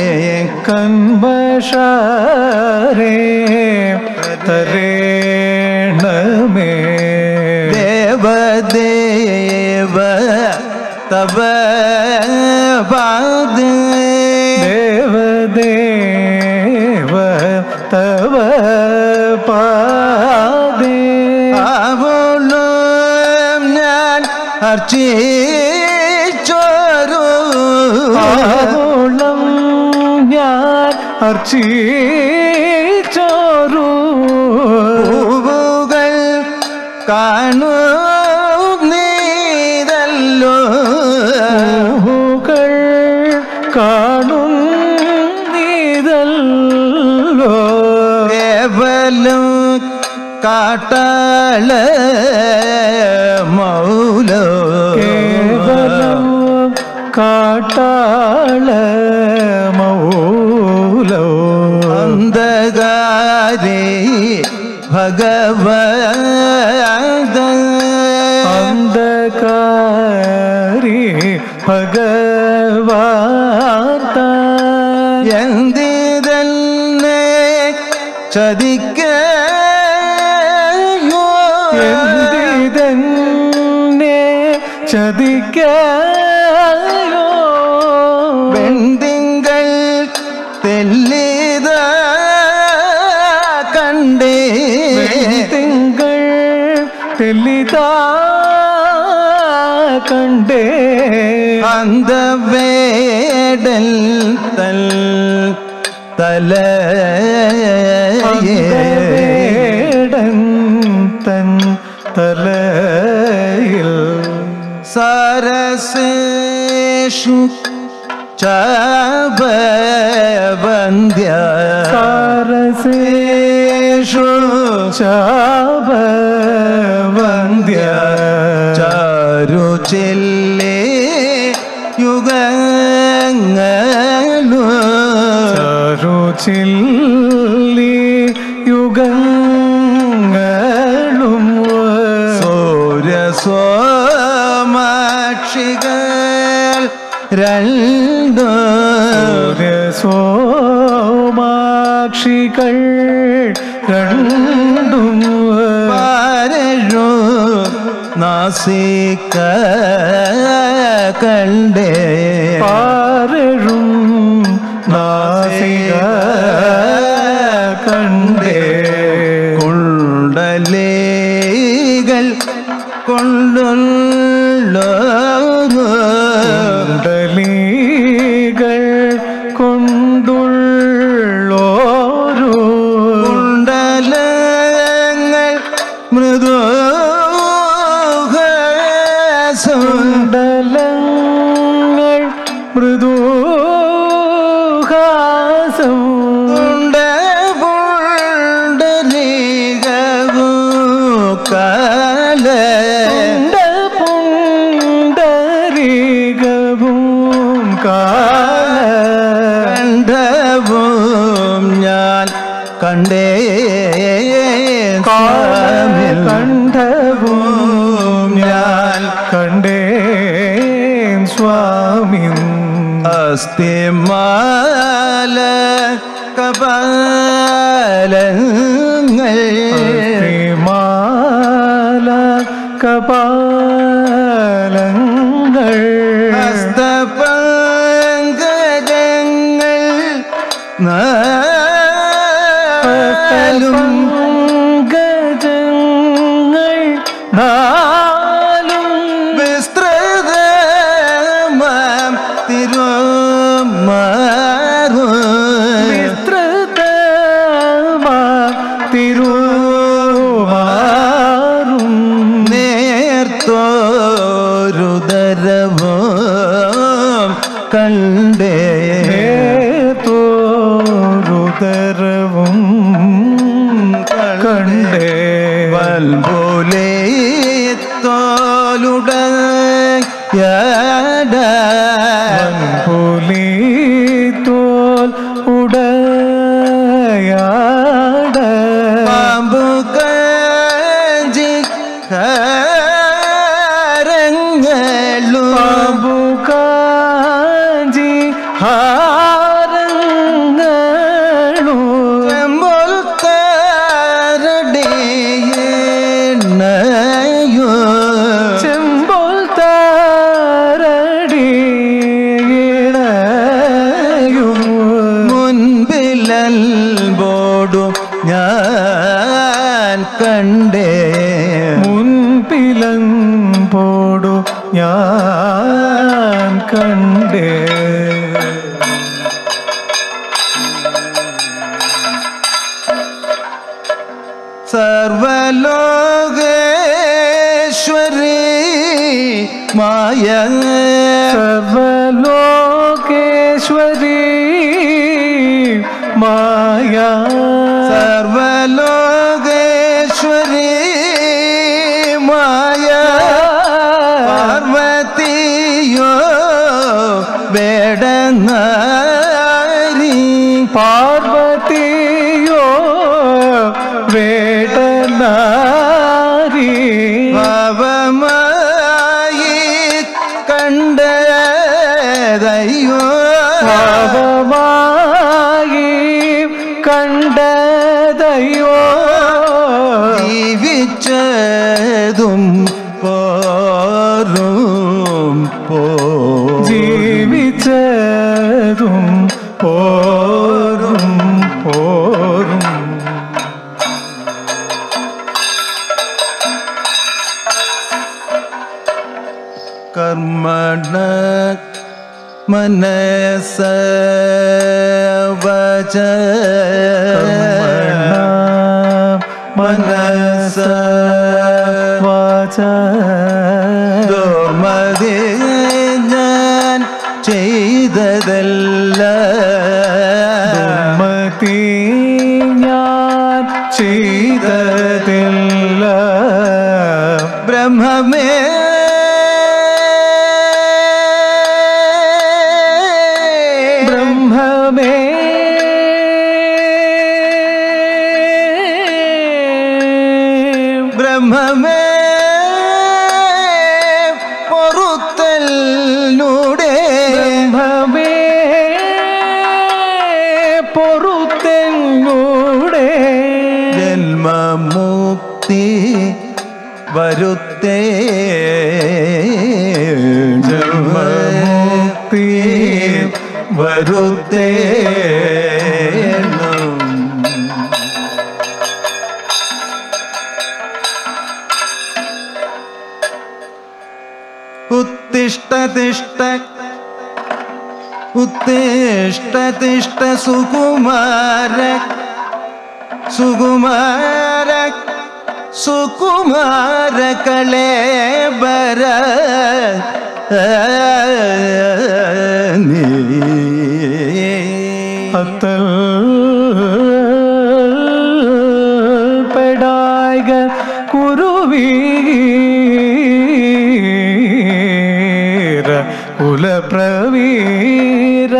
കൺവശാരേ തരേണമേ ദേവദേവ തവ പാദ ദേവദേവ തവ പാദേ ആവോളം ഞാൻ അർച്ചിച്ചോരു ആവോളം ഞാൻ അർച്ചിച്ചോരു പൂവുകൾ കാണൂ നീതല്ലോ പൂവുകൾ കാണും നീതല്ലോ കേവലം കാട്ടാള മൗലോ കേവലം കാട്ടാള മൗലോ അന്ധകാരേ ഭഗവത അന്ധകാരി ഭഗവാർത്ത എന്തിതന്നെ ചതിക്കയോ എന്തിതന്നെ ചതിക്കായോ വെണ്ടിങ്കൾ തെല്ലിത കണ്ടേ തിങ്കൾ തെല്ലിതാ കണ്ടേ അന്തവേടൽ തൽ തല അന്തവേടൻ തൻ തലയിൽ സരസേഷു ചാപവന്ധ്യ സാരസേഷു ശാപവന്ദ്യ ചാരു ചെല്ലേ യുഗങ്ങളു ചരുചില്ലി യുഗങ്ങളും സൂര്യസോമാക്ഷികൾ രണ്ടു സോമാക്ഷികൾ രണ്ടും പാരഴു നാസിക കണ്ടേ പാരഴും നാസിക കണ്ടേ മൃദുഹാസം കുണ്ടലങ്ങൾ മൃദുഹാസം കാല കുണ്ട പുണ്ടരീകവും കാല കണ്ടവും ഞാൻ കണ്ടേ സ്വാമിൽ കണ്ഠവും ഞാൻ കണ്ടേ സ്വാമി അസ്ഥിമാല കപാലങ്ങൾ മാല കപാലങ്ങൾ ഹസ്തപങ്കജങ്ങൾ നാലും ഗജങ്ങൾ നാലും വിസ്തൃതമാം തിരുമാറു വിസ്തൃതമാ തിരുവാറും നേർത്തോരുദരവും കണ്ടേ തോരുതരവും കണ്ടേ വൽപോലെ തോലുട പുലി തോൽ ഉടയാട പാമ്പു കഞ്ചി കരങ്ങളും ബാബു കാഞ്ചി ഹാരങ്ങളു ചെമ്പൊൽ താരടിയണയോ ചെമ്പോൾ താരടിയിണയും മുൻപിലൽബോടും ഞാൻ കണ്ടേ മുൻപിലൻ പോടു ഞാൻ കണ്ടേ സർവലോകേശ്വരി മായ സർവലോകേശ്വരി മായ സർവലോകേശ്വരി മായ പാർവതിയോ വേടനാരി പാർവതിയോ വേടനാരി ഭാവമായി കണ്ടതയ്യോ ഭാവമായി കണ്ടതയോ ജീവിച്ചതും പോറും പോ ജീവിച്ചതും പോരും പോരും കർമ്മണ മനസ വച മനസ വാച ദുർമതി ഞാൻ ചെയ്തതല്ല മതി ഞാൻ ചെയ്തതില്ല ബ്രഹ്മമേ ബ്രഹ്മമേ ബ്രഹ്മമേ പൊറുത്തലൂടെ ബ്രഹ്മമേ പൊറുത്തെന്നൂടെ ജന്മമുക്തി വരുത്തേ ജന്മമുക്തി വരുത്തേ ഉത്തിഷ്ട തിഷ്ട ഉത്തിഷ്ട തിഷ്ട സുകുമാര സുകുമാര സുകുമാര കളേബര അത്തൽ പെടായിക കുരുവീര കുലപ്രവീര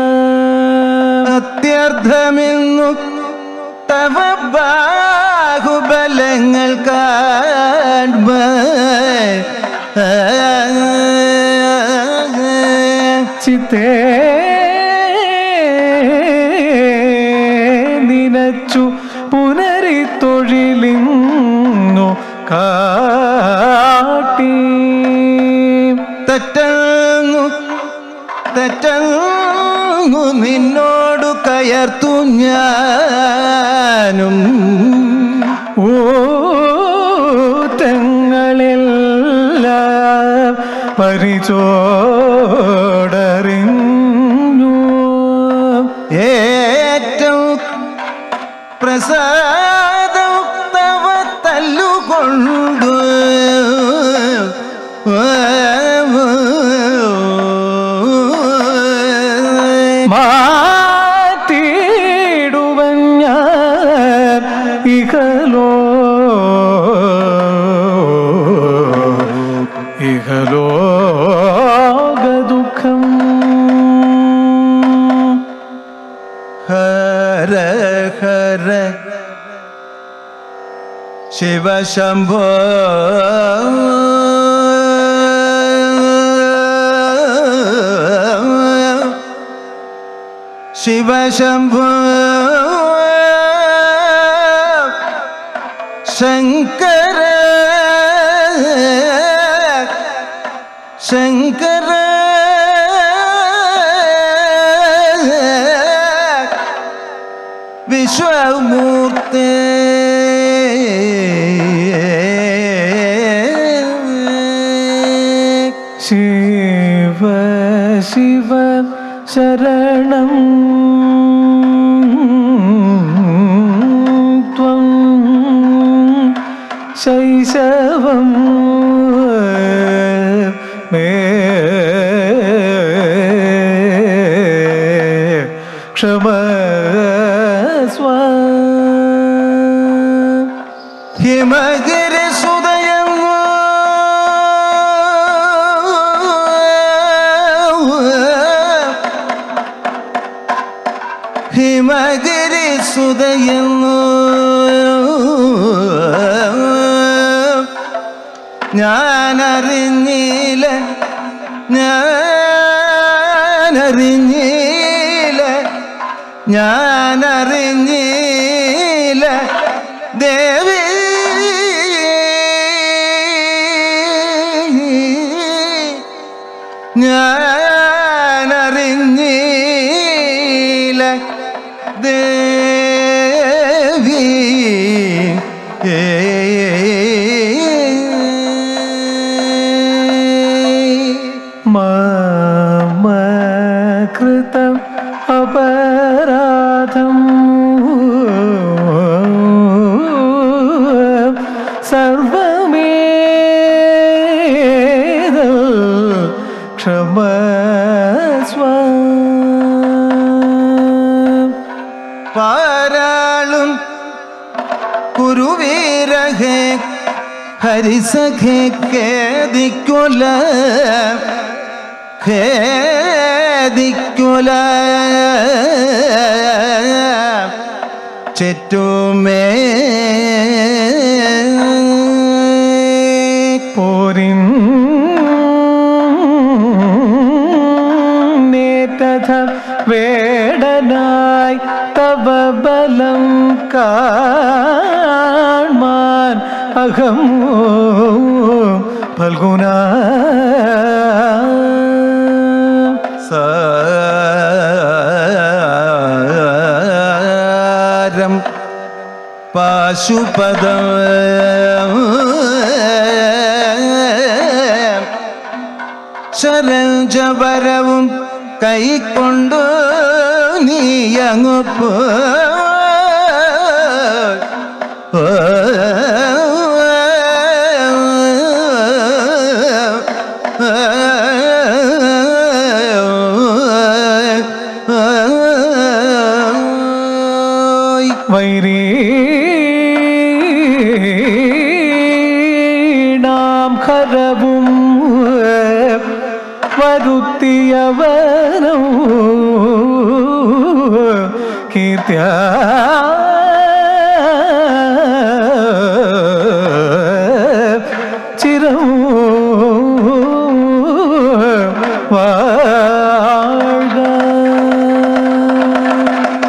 അത്യർത്ഥമെന്നു തവ ബാഹുബലങ്ങൾ കാൺമ ചിത്തേ നിനച്ചു പുനരിത്തൊഴിലിന്നു കാട്ടി തെറ്റങ്ങു തെറ്റങ്ങു നിന്നോടു കയർത്തു ഞാനും ഊറ്റങ്ങളെല്ലാം പരിചോടറിഞ്ഞു ഏറ്റവും പ്രസാദം തവ തല്ലുകൊണ്ടു മാറ്റിടുവൻ ഞാൻ ഇഹലോ ഇഹലോക ദുഃഖം ഹര ഹര ശിവശംഭോ ശിവശംഭോ ശങ്കര ശങ്കര വിശ്വമൂർത്തേ ശിവ ശിവ ശരണം ത്വം ശൈശവം മേ ക്ഷമസ്വ ഹിമഗിരി സുദയം ഹിമഗിരി സുദയം ഞാനറിഞ്ഞില്ല ഞാനറിഞ്ഞില്ല ഞാനറിഞ്ഞില്ല ദേവി ഞാനറിഞ്ഞില്ല ദേവി മമ കൃതം അപരാധം സർവമേത ക്ഷമസ്വ പാരാളും കുരുവീരഹേ ഹരിസഖേ ഖേദിക്കുല ഖേദിക്കുല ചുറ്റുമേ പോരിൻ നേറ്റഥ വേടനായി തവ ബലം കാൺമാൻ അഹം ഫൽഗുന സാരം പാശുപദം ശരഞ്ചവരവും കൈക്കൊണ്ടു നീയങ്ങു പോ വീണാം ഹരവും വരുത്തിയവനോ കീർത്തിയ ചിരം വാഴ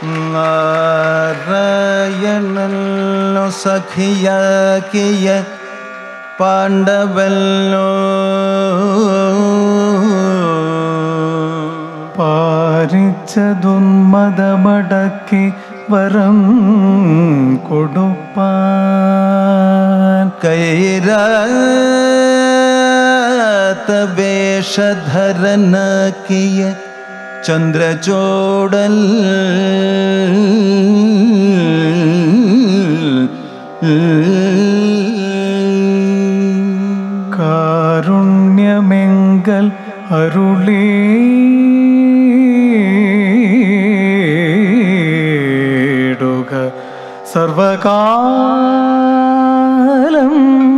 നാരായണല്ലോ സഖിയാക്കിയ പാണ്ഡവല്ലോ പാരിച്ചതുന്മതമടക്കി വരം കൊടുപ്പാൻ കൈരാത്ത വേഷധരനാക്കിയ ചന്ദ്രചോടൽ കാരുണ്യമെങ്കൽ അരുളീടുക സർവകാലം